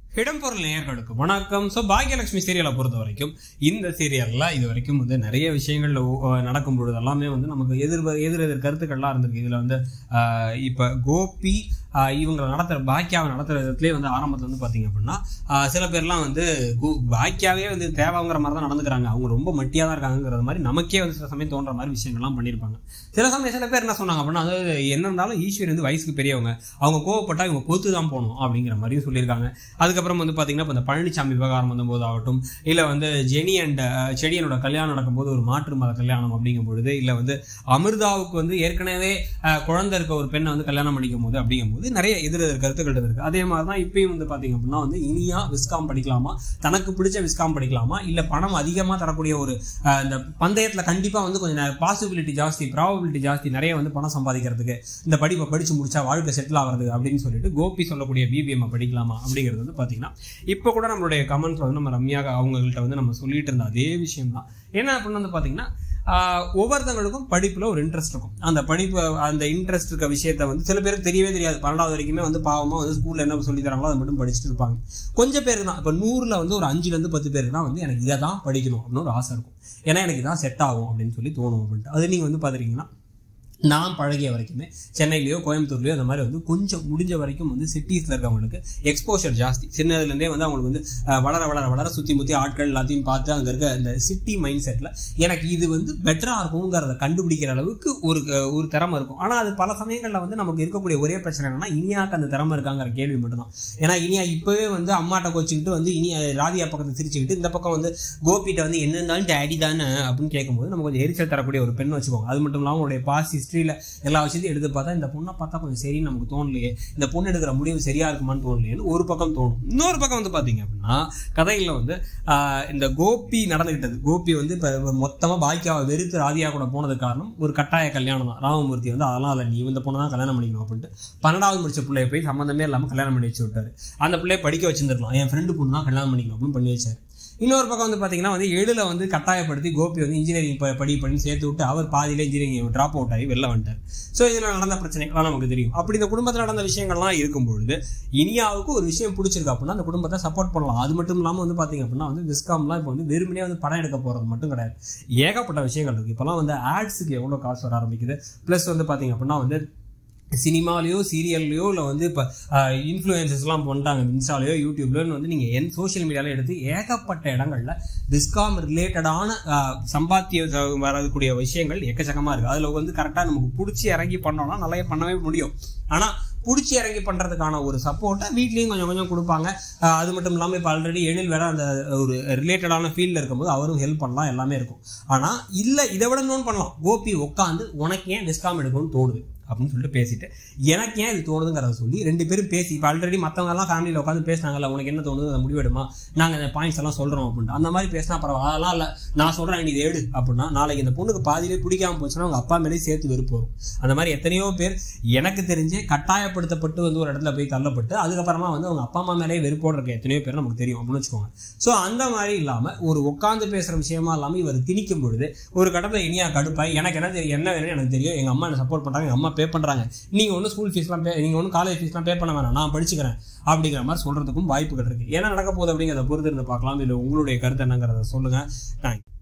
இடம்பொருள் நேயர்களுக்கு வணக்கம் ஸோ பாக்யலட்சுமி சீரியலை பொறுத்த வரைக்கும் இந்த சீரியலில் இது வரைக்கும் வந்து நிறைய விஷயங்கள் ஓ- நடக்கும் பொழுது எல்லாமே வந்து நமக்கு எதிர் எதிர் எதிர் கருத்துக்கள்லாம் இருந்திருக்கு இதில் வந்து ஆஹ், இப்போ கோபி ஆஹ், இவங்களை நடத்துகிற பாக்கியாவை நடத்துகிற விதத்துலேயே வந்து ஆரம்பத்தில் வந்து பார்த்தீங்க அப்படின்னா ஆஹ், சில பேர்லாம் வந்து கு- பாக்கியாவே வந்து தேவைங்கிற மாதிரி தான் நடந்துக்கிறாங்க அவங்க ரொம்ப மட்டியாக தான் இருக்காங்கிறது மாதிரி நமக்கே வந்து சில சமயம் தோன்ற மாதிரி விஷயங்கள்லாம் பண்ணியிருப்பாங்க சில சமயம் சில பேர் என்ன சொன்னாங்க அப்படின்னா அதாவது என்ன இருந்தாலும் ஈஸ்வரி வந்து வயசுக்கு பெரியவங்க அவங்க கோவப்பட்டா இவங்க பொறுத்து தான் போகணும் அப்படிங்கிற மாதிரியும் சொல்லியிருக்காங்க அதுக்கப்புறம் வந்து பார்த்தீங்கன்னா இப்போ இந்த பழனிசாமி விவகாரம் வந்தபோது ஆகட்டும் இல்லை வந்து ஜெனி அண்ட் செடியனோட கல்யாணம் நடக்கும்போது ஒரு மாற்று மத கல்யாணம் அப்படிங்கும் பொழுது இல்லை வந்து அமிர்தாவுக்கு வந்து ஏற்கனவே அஹ், குழந்தை இருக்க ஒரு பெண்ணை வந்து கல்யாணம் பண்ணிக்கும் போது அப்படிங்கும்போது நிறைய எதிர் எதிர் கருத்துக்கள் இருக்கு அதே மாதிரி தான் இப்பயும் வந்து பார்த்தீங்க அப்படின்னா வந்து இனியா விஸ்காம் படிக்கலாமா தனக்கு பிடிச்ச விஸ்காம் படிக்கலாமா இல்லை பணம் அதிகமாக தரக்கூடிய ஒரு அஹ், இந்த பந்தயத்தில் கண்டிப்பாக வந்து கொஞ்சம் பாசிபிலிட்டி ஜாஸ்தி ப்ராபபிலிட்டி ஜாஸ்தி நிறைய வந்து பணம் சம்பாதிக்கிறதுக்கு இந்த படிப்பை படிச்சு முடிச்சா வாழ்க்கை செட்டில் ஆகிறது அப்படின்னு சொல்லிட்டு கோபி சொல்லக்கூடிய பிபிஎம் படிக்கலாமா அப்படிங்கிறது வந்து பார்த்தீங்கன்னா இப்போ கூட நம்மளுடைய கமெண்ட்ஸ் வந்து நம்ம ரம்யா அவங்கள்ட்ட வந்து நம்ம சொல்லிட்டு இருந்த அதே விஷயம் தான் என்ன அப்படின்னு வந்து பார்த்தீங்கன்னா ஆஹ், ஒவ்வொருத்தங்களுக்கும் படிப்புல ஒரு இன்ட்ரெஸ்ட் இருக்கும் அந்த படிப்பு அந்த இன்ட்ரெஸ்ட் இருக்க விஷயத்த வந்து சில பேருக்கு தெரியவே தெரியாது பன்னெண்டாவது வரைக்குமே வந்து பாவமா வந்து ஸ்கூல்ல என்ன சொல்லி தராங்களோ அதை மட்டும் படிச்சுட்டு இருப்பாங்க கொஞ்சம் பேருக்கு தான் இப்போ நூறுல வந்து ஒரு அஞ்சுல இருந்து பத்து பேருக்கு தான் வந்து எனக்கு இதை தான் படிக்கணும் அப்படின்னு ஒரு ஆசை இருக்கும் ஏன்னா எனக்கு இதான் செட் ஆகும் அப்படின்னு சொல்லி தோணும் அப்படின்ட்டு அது நீங்க வந்து பாத்துருக்கீங்கன்னா நான் பழகிய வரைக்குமே சென்னையிலையோ கோயம்புத்தூர்லையோ அந்த மாதிரி வந்து கொஞ்சம் முடிஞ்ச வரைக்கும் வந்து சிட்டிஸில் இருக்கவங்களுக்கு எக்ஸ்போஷர் ஜாஸ்தி சின்னதுலேருந்தே வந்து அவங்களுக்கு வந்து அஹ், வளர வளர வளர சுற்றி முற்றி ஆட்கள் எல்லாத்தையும் பார்த்து அங்கே இருக்க இந்த சிட்டி மைண்ட் செட்டில் எனக்கு இது வந்து பெட்டராக இருக்குங்கிறத கண்டுபிடிக்கிற அளவுக்கு ஒரு அஹ், ஒரு திறமை இருக்கும் ஆனால் அது பல சமயங்களில் வந்து நமக்கு இருக்கக்கூடிய ஒரே பிரச்சனை என்னன்னா இனியாக்கு அந்த திறமை இருக்காங்கிற கேள்வி மட்டும்தான் ஏன்னா இனியா இப்போவே வந்து அம்மாட்ட கோச்சிக்கிட்டு வந்து இனி ராதியா பக்கத்தை சிரிச்சுக்கிட்டு இந்த பக்கம் வந்து கோபிட்ட வந்து என்ன இருந்தாலும் டேடி தானே அப்படின்னு கேட்கும்போது நமக்கு கொஞ்சம் எரிச்சல் தரக்கூடிய ஒரு பெண் வச்சுக்கோங்க அது மட்டும் இல்லாமல் அவங்களுடைய பாஸ் ஹிஸ்ட்ரியில் எல்லா விஷயத்தையும் எடுத்து பார்த்தா இந்த பொண்ணை பார்த்தா கொஞ்சம் சரின்னு நமக்கு தோணலையே இந்த பொண்ணு எடுக்கிற முடிவு சரியா இருக்குமான்னு தோணலையேன்னு ஒரு பக்கம் தோணும் இன்னொரு பக்கம் வந்து பார்த்தீங்க அப்படின்னா கதையில் வந்து ஆஹ், இந்த கோபி நடந்துகிட்டது கோபி வந்து இப்போ மொத்தமாக பாக்கியாவை வெறுத்து ராதியா கூட போனது காரணம் ஒரு கட்டாய கல்யாணம் தான் ராமமூர்த்தி வந்து அதெல்லாம் இல்லை நீ இந்த பொண்ணை தான் கல்யாணம் பண்ணிக்கணும் அப்படின்ட்டு பன்னெண்டாவது முடிச்ச பிள்ளைய போய் சம்மந்தமே இல்லாமல் கல்யாணம் பண்ணி வச்சு விட்டாரு அந்த பிள்ளைய படிக்க வச்சிருந்துருக்கலாம் என் ஃப்ரெண்டு பொண்ணு தான் கல்யாணம் பண்ணிக்கணும் அப்படின்னு பண்ணி வச்சாரு இன்னொரு பக்கம் வந்து பார்த்தீங்கன்னா வந்து எழுல வந்து கட்டாயப்படுத்தி கோபி வந்து இன்ஜினியரிங் படி பண்ணி சேர்த்து விட்டு அவர் பாதியில இன்ஜினியரிங் ட்ராப் அவுட் ஆகி வெளில வந்துட்டார் ஸோ இதில் நடந்த பிரச்சனைகள்லாம் நமக்கு தெரியும் அப்படி இந்த குடும்பத்தில் நடந்த விஷயங்கள்லாம் இருக்கும் பொழுது இனியாவுக்கு ஒரு விஷயம் பிடிச்சிருக்கு அப்படின்னா அந்த குடும்பத்தை சப்போர்ட் பண்ணலாம் அது மட்டும் இல்லாமல் வந்து பார்த்தீங்க அப்படின்னா வந்து விஸ்காம்லாம் இப்போ வந்து வெறுமனே வந்து படம் எடுக்க போகிறது மட்டும் கிடையாது ஏகப்பட்ட விஷயங்கள் இருக்குது இப்போலாம் வந்து ஆட்ஸுக்கு எவ்வளோ காசு வர ஆரம்பிக்குது ப்ளஸ் வந்து பார்த்தீங்க அப்படின்னா வந்து சினிமாலேயோ சீரியல்லையோ இல்லை வந்து இப்போ இன்ஃப்ளூயன்சஸ்லாம் பண்ணிட்டாங்க இன்ஸ்டாலையோ யூடியூப்லன்னு வந்து நீங்கள் என் சோஷியல் மீடியாவில் எடுத்து ஏகப்பட்ட இடங்கள்ல டிஸ்காம் ரிலேட்டடான சம்பாத்திய ச- வரக்கூடிய விஷயங்கள் எக்கச்சக்கமாக இருக்குது அதில் வந்து கரெக்டாக நமக்கு பிடிச்சி இறங்கி பண்ணோம்னா நல்லா பண்ணவே முடியும் ஆனால் பிடிச்சி இறங்கி பண்ணுறதுக்கான ஒரு சப்போர்ட்டை வீட்லேயும் கொஞ்சம் கொஞ்சம் கொடுப்பாங்க ஆஹ் அது மட்டும் இல்லாமல் இப்போ ஆல்ரெடி எழில் வேற அந்த ஒரு ரிலேட்டடான ஃபீல்டில் இருக்கும்போது அவரும் ஹெல்ப் பண்ணலாம் எல்லாமே இருக்கும் ஆனால் இல்லை இதை விட இன்னொன்று பண்ணலாம் கோபி உட்காந்து உனக்கு ஏன் டிஸ்காம் எடுக்கணும்னு தோணுது அப்படின்னு சொல்லிட்டு பேசிட்டு எனக்கு ஏன் இது தோணுதுங்கிறத சொல்லி ரெண்டு பேரும் பேசி இப்போ ஆல்ரெடி மற்றவங்க எல்லாம் ஃபேமிலியில் உட்காந்து பேசினாங்கல்ல உனக்கு என்ன தோணுது அதை முடிவெடுமா நாங்கள் இந்த பாயிண்ட்ஸ் எல்லாம் சொல்கிறோம் அப்படின்ட்டு அந்த மாதிரி பேசினா பரவாயில்ல அதெல்லாம் இல்லை நான் சொல்கிறேன் நீ இதை எடு அப்படின்னா நாளைக்கு இந்த பொண்ணுக்கு பாதியிலே பிடிக்காம போச்சுன்னா அவங்க அப்பா மேலே சேர்த்து வெறுப்பு வரும் அந்த மாதிரி எத்தனையோ பேர் எனக்கு தெரிஞ்சு கட்டாயப்படுத்தப்பட்டு வந்து ஒரு இடத்துல போய் தள்ளப்பட்டு அதுக்கப்புறமா வந்து அவங்க அப்பா அம்மா மேலேயே வெறுப்போடு இருக்க எத்தனையோ பேர் நமக்கு தெரியும் அப்படின்னு வச்சுக்கோங்க ஸோ அந்த மாதிரி இல்லாமல் ஒரு உட்காந்து பேசுகிற விஷயமா இல்லாமல் இவர் திணிக்கும் பொழுது ஒரு கட்டத்தில் இனியா கடுப்பாய் எனக்கு என்ன தெரியும் என்ன வேணும்னு எனக்கு தெரியும் எங்கள் அம்மா என்ன சப்போர்ட் பண்ணுறாங்க எங்கள் அம்மா பே பண்ணுறாங்க நீங்கள் ஒன்றும் ஸ்கூல் ஃபீஸ்லாம் பே நீங்கள் ஒன்றும் காலேஜ் ஃபீஸ்லாம் பே பண்ண வேணாம் நான் படிச்சுக்கிறேன் அப்படிங்கிற மாதிரி சொல்கிறதுக்கும் வாய்ப்புகள் இருக்குது என்ன நடக்க போகுது அப்படிங்கிறத பொறுத்து இருந்து பார்க்கலாம் இல்லை உங்களுடைய கருத்து என்னங்கிறத சொல்லுங்கள் தேங்க்ஸ்